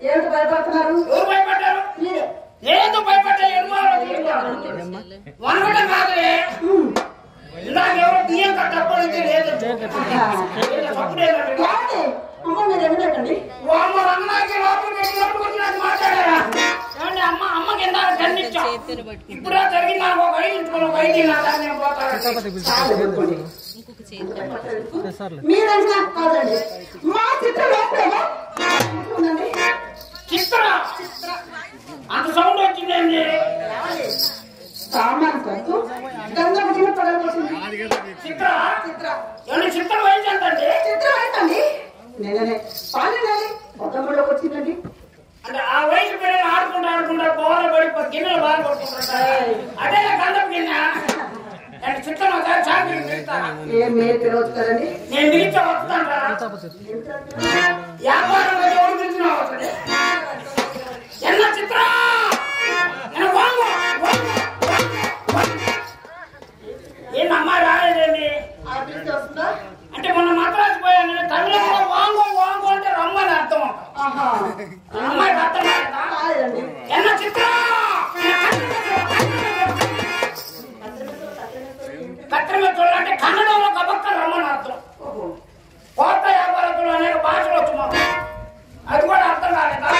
ఏంటి భయపడుతున్నారు ఎవరు భయపడ్డారు మీరే నేను భయపడ్డా వనకటం కాదులే ఇందాక ఎవరో బియ్యం కట్టప్పటి నుంచి లేదు ఏదో తప్పుడు ఏదంటే. ఏమండి? అమ్మ మీరు ఎందుకండి వామ్మ రంగనాథ్కి లోపలికి వెళ్ళినప్పుడు వచ్చి నాకు మాట్లాడారా? ఏమండి అమ్మ అమ్మకి ఇందాక ఖండించా ఇప్పుడే జరిగింది నాకు ఒక ఐదు ఇంచుకొని ఒక ఐదు నా దాన్ని నేను పోతాను మీరంటే కాదండి మా చిత్రం లోపలేమో ఉందండి చిత్ర అంత సౌండ్ వచ్చిందండి సామాన్ కొడుతూ గంగమ్మ చిన్న పడవ వచ్చింది చిత్ర చిత్ర ఏమండి చిత్రం వయసు ఎంతండి చిత్రం ఏంటండి నేనే పాలేనండి పొద్దులోకి వచ్చిందండి అంటే ఆ వయసు పిల్లలు ఆడుకుంటూ ఆడుకుంటూ బోర పడి ప- గిన్నెలు బాగా కొట్టుకుంటారు అదే గంధపు గిన్నె అంటే చిత్రం ఒకసారి చాకరీ పిలుస్తారా ఏం మీరు పిలవచ్చు కదండి నేను పిలిస్తే వస్తాను వ్యాపారంలో ఎవరు పిలిచినా వస్తుంది ఎన్న చిత్ర నేను వాంగు, వాంగు, వాంగు, వాంగు. ఏంటి అమ్మాయి రాలేదండి ఆ పిలిచి వస్తుందా అంటే మొన్న మద్రాసు పోయాను నేను తమిళంలో వాంగో వాంగో అంటే రమ్మని అర్థం ఆహా అమ్మాయికి అర్థం కాలేదా కాలేదండి ఎన్న చిత్ర కత్రిమ చూడాలంటే కన్నడంలో గబక్క రమ్మని అర్థం ఓహో కోట వ్యాపారకులు అనేక భాషలు వచ్చు మాకు అది కూడా అర్థం కాలేదా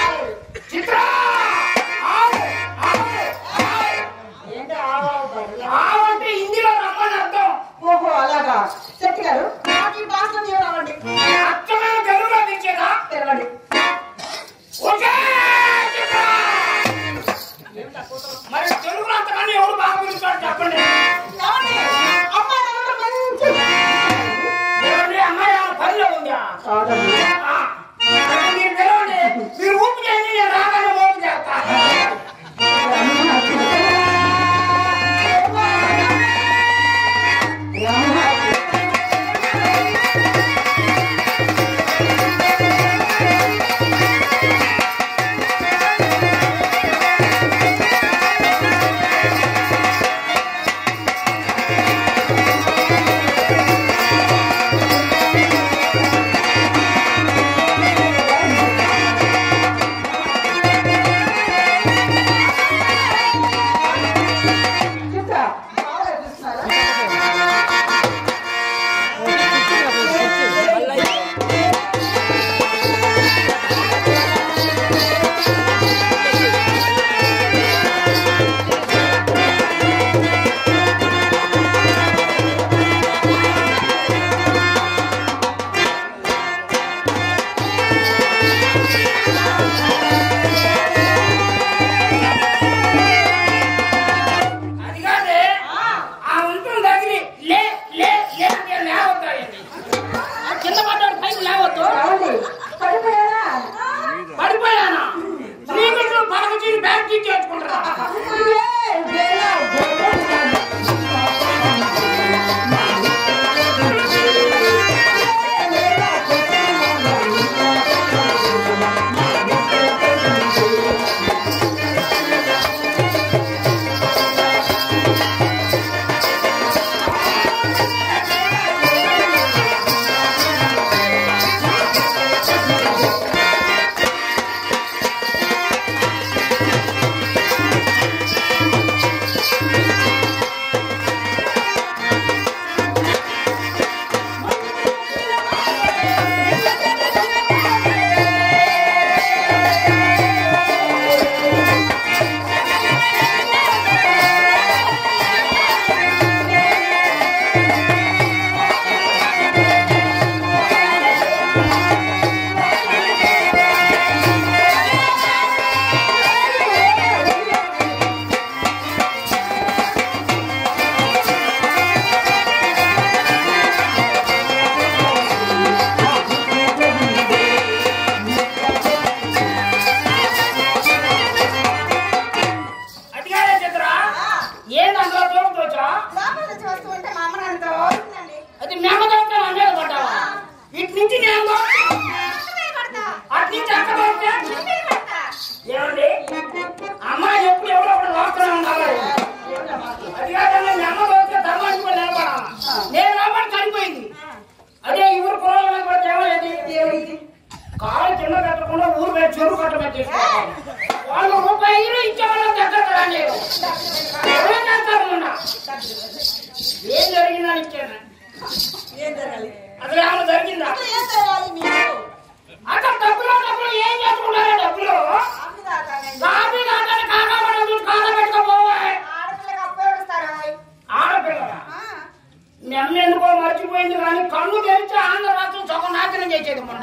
వాళ్ళు రూపాయలు ఇచ్చేవాళ్ళం దగ్గర రాండి ఏం చేస్తారు మొన్న ఏం జరిగిందని ఇచ్చాను ఏం జరగాలి అసలు ఏమైనా జరిగిందా ఏం జరగాలి మీరు అక్కడ డబ్బులు డబ్బులు ఏం చేసుకున్నారా డబ్బులు ఆపి దాకానండి. కాఫీ దాకా కాకపోవడం చూసి కాదా పెట్టుకోపోవాలి ఆడపిల్లకి అప్పు ఎవరిస్తారా? ఆడపిల్లరా ఆ, మీ అమ్మ ఎందుకో మర్చిపోయింది కానీ కన్ను తెరిచి ఆంధ్ర రాష్ట్రం సగం నాశనం చేసేది మొన్న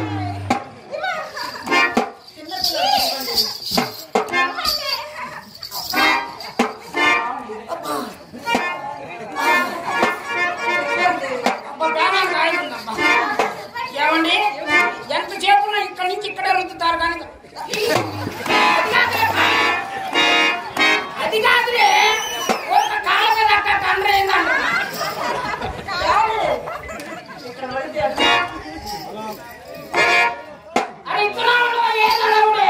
చిన్న పిల్లలు అబ్బా, ప్రాణాలు కాయకుందమ్మా. ఏమండి ఎంత చేపున్నా ఇక్కడి నుంచి ఇక్కడే రుద్దుతారు కానీ అది కాదులే. అది కాదులే ఒక కాళ్ళ మీద అట్ట తండ్రి ఏందంటున్నా ఇక్కడ పడితే అరే ఇస్తున్నావు ఏందన్నావుడే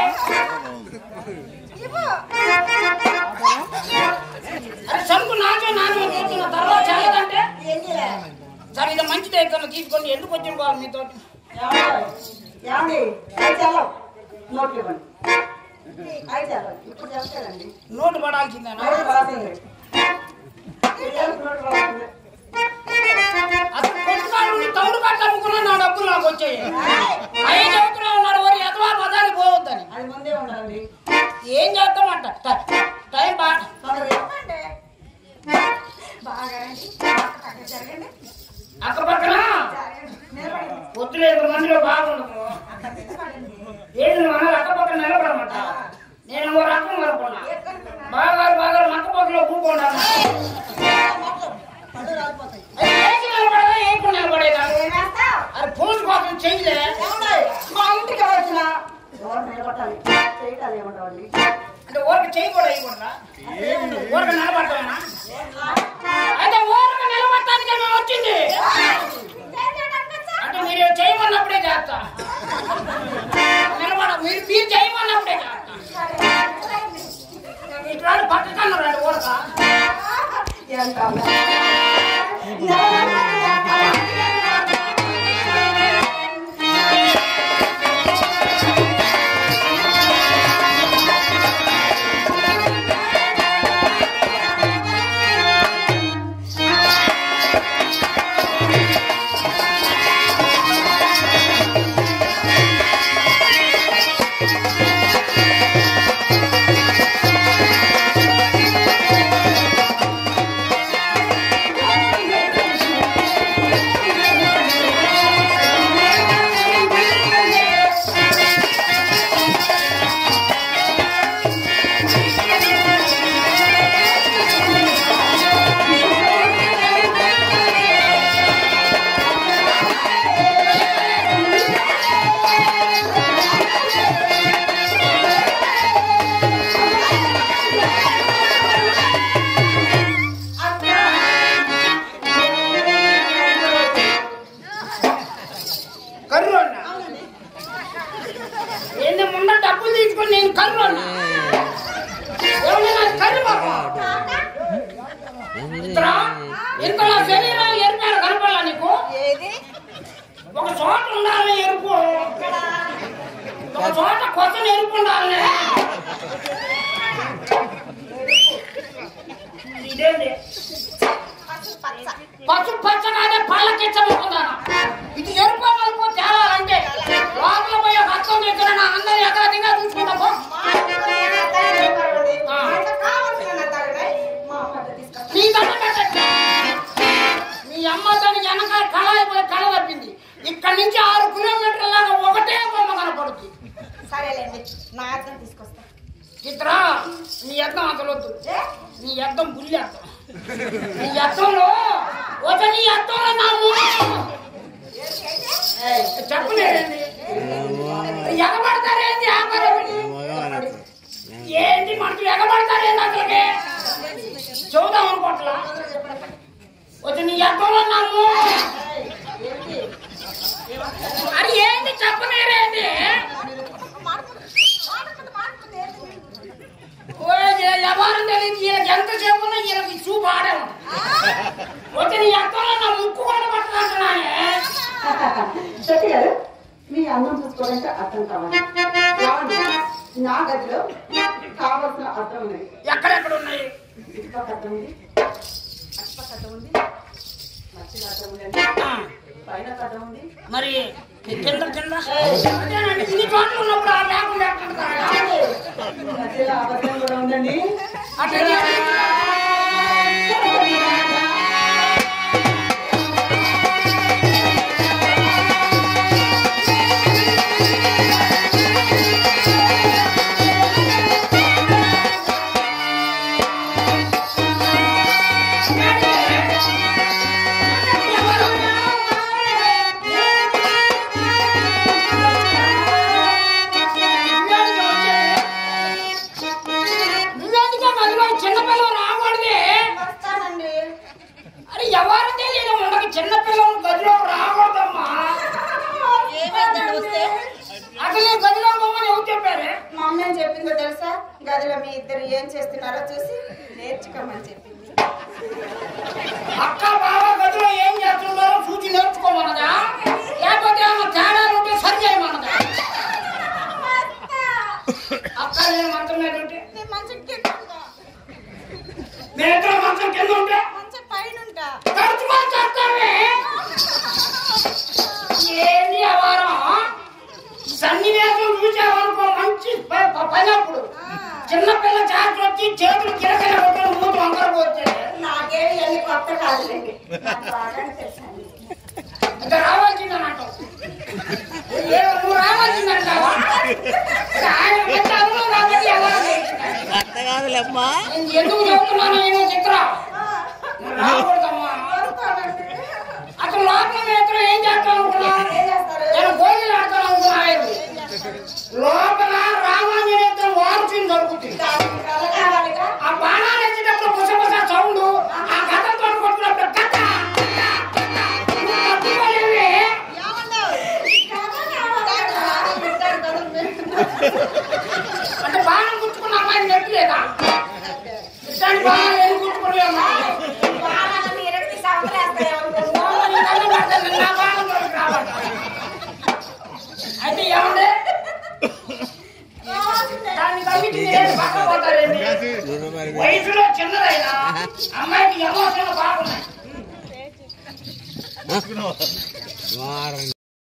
అరే సరుకు నాకే నాన్న చూస్తున్న తర్వాత చాలదంటే ఎన్నిలే? సరే ఇది మంచిది అయితే తీసుకొని ఎందుకు వచ్చిన వాళ్ళు మీతో ఏమండి? ఏమండి అవి చల్లవు నోట్లు ఇవ్వండి అవి చల్లవు ఇప్పుడు చెప్తానండి నోటు పడాల్సిందేనా నోట్లు రాసింది పిల్లలకు నోట్లు రాసింది అసలు కొట్టుకాడు ఉండి తౌడు కట్ట అమ్ముకున్నా నా డబ్బులు నాకు వచ్చాయి అయ్యే చెబుతున్నా ఉన్నాడు వరి ఎదవా బజారు పోవద్దని అది ముందే ఉండాలండి ఏం చేద్దామంట ట- టైం బా తొందరగా చెప్పండి. బాగా రండి. పక్కన జరగండి. అక్క పక్కన జరగండి. నిలబడండి. పొద్దున ఇద్దరు మందిలో బాగుండదు అక్కడ నిలబడండి. ఏది నువ్వు అన్నది అక్క పక్కన నిలబడమంట నేను ఓ రకం అనుకున్నా ఎక్కడున్నా? బాగా బాగా మక్క పక్కలో కూకుంటాను పళ్ళు రాలిపోతాయి. అది ఏకి నిలబడదా ఏకు నిలబడేదా ఏం వేస్తావ్? అది పూజ కోసం చెయ్యలే ఏమండి? మా ఇంటికి వచ్చిన ఎవరు నిలబట్టాలి చేయటాలు ఏమంటావండి అంటే ఊరికి చెయ్యి కూడా వేయకూడదా ఊరికి నిలబడతామా అయితే ఊరికి నిలబడటానికి మేము వచ్చింది అంటే మీరు చేయమన్నప్పుడే చేస్తా నిలబడ మీరు మీరు చేయమన్నప్పుడే చేస్తా ఇట్లా పక్కకన్నా రండి ఊరక ఏం కావాలి కర్రు అన్నా ఏంది ముందు డబ్బులు తీసుకొని నేను కర్రు అన్నా ఏమన్నా నాకు కర్రు బాబా ఇతరా, ఇంత నా శరీరం ఎరుపేడ కనపడాలా నీకు ఏది ఒక చోట ఉండాలి ఎరుపు ఒక చోట కొత్త ఎరుపు ఉండాలి ఇదేంటి పచ్చ పచ్చి పచ్చగానే పళ్ళకి చదువుకున్నాను ఇది ఎరుపు నలుపు తేలాలంటే లోపల పోయి ఒక అర్థం దగ్గర అందరూ ఎక్కడ దిగా చూసుకుంటా పో. నీ దండ పెట్టండి. మీ అమ్మ దాని వెనక కళ అయిపోయి కళ తప్పింది ఇక్కడి నుంచి ఆరు కిలోమీటర్ల దాకా ఒకటే బొమ్మ కనపడుద్ది సరేలేండి నా అర్థం తీసుకొస్తా చిత్ర నీ అర్థం అసలు వద్దు ఏ? నీ అర్థం బుల్లి అర్థం నీ అర్థంలో ఒక నీ అర్థంలో నా మూలం. ఏయ్, చెప్పలేదండి ఎగబడతారేంటి ఆకారం ఏంటి మనకి ఎగబడతారేంటి అసలుకి చూద్దాం అనుకోట్లా వచ్చి నీ అర్థంలో నా మూలం. అది ఏంటి చెప్పలేరేంటి ఓ, ఏ వ్యవహారం తెలియదు ఈయనకి ఎంతసేపు ఉన్నా ఈయనకి చూపు ఆడే ఉంది వచ్చి నీ అర్థంలో నా ముక్కు కూడా పట్టదంటున్నానే శెట్టి గారు మీ అందం చూసుకోవాలంటే అర్థం కావాలి ఏమండి? నా గదిలో కావలసిన అర్థం ఉన్నది ఎక్కడెక్కడ ఉన్నాయి ఇటుపక్క అర్థం ఉంది అటుపక్క అర్థం ఉంది మధ్యలో అర్థం ఉందండి ఆ, పైన అర్థం ఉంది మరి కింద కింద అదేనండి ఇన్ని చోట్ల ఉన్నప్పుడు ఆ లేకుండా ఎక్కడ కాదా? మధ్యలో అబద్ధం కూడా ఉందండి అట్లా నువ్వెందుకే మధ్యలో చిన్నపిల్లలు రాకూడదే వస్తానండి అరే ఎవరు తెలియదు మనకి చిన్నపిల్లలు గదిలో రాకూడదమ్మా ఏమైందండి వస్తే అసలు ఈ గదిలో పోమని ఎవరు చెప్పారు మా అమ్మ ఏం చెప్పిందో తెలుసా గదిలో మీ ఇద్దరు ఏం చేస్తున్నారో చూసి నేర్చుకోమని చెప్పింది అక్క బావ గదిలో ఏం చేస్తున్నారో చూసి నేర్చుకోమన్నదా లేకపోతే ఏమన్నా తేడాలు ఉంటే సరి చేయమన్నదా అక్క నేను మంచం మీద ఉంటే నేను మంచం కింద ఉంటా. మేమిద్దరం మంచం కింద ఉంటే మంచం పైన ఉంటా తడుచుకొని చేస్తామే ఏంది వ్యవహారం సన్నివేశం చూసావనుకో మంచి ప- ప- పైనప్పుడు చిన్నపిల్ల చాచి వచ్చి చేతులు కిరకిర కొట్టుకుని మూడు వంకర పోతే నాకేమి ఎన్ని కొత్త కాదులేండి నాకు బాగానే తెలుసండి ఇంకా రావాల్సిందన్నట్టు ఏ నువ్వు రావాల్సిందంటావా ఆయన పెద్ద అదును కాబట్టి ఎవరు అత్త కాదులేమ్మా నేను ఎందుకు చెప్తున్నాను నేను చిత్ర నువ్వు రాకూడదమ్మా వస్తానండి. అసలు లోపల నేత్రం ఏం చేస్తాను అనుకున్నా ఏం చేస్తారు నేను భోజనం ఆడతాను అనుకున్నాను లోపల రామాంజనేత్రం వాల్సింది దొరుకుతుంది దానికి కథ కావాలిగా ఆ బాణాలు వచ్చేటప్పుడు పుస పుస సౌండ్ ఆ కథతో కొట్టుకున్నప్పుడు కథ కథ, కథ. నువ్వు తట్టుకోలేవే. అంటే బాణం గుచ్చుకున్న అమ్మాయిని నెట్టలేదా ఇట్లాంటి బాణాలు ఏం గుచ్చుకోలేమా అయితే ఏమండే దాన్ని తగ్గించి మీరేం పక్కన పోతారండి వయసులో చిన్నదైనా అమ్మాయికి ఎమోషన్ బాగున్నాయి వారం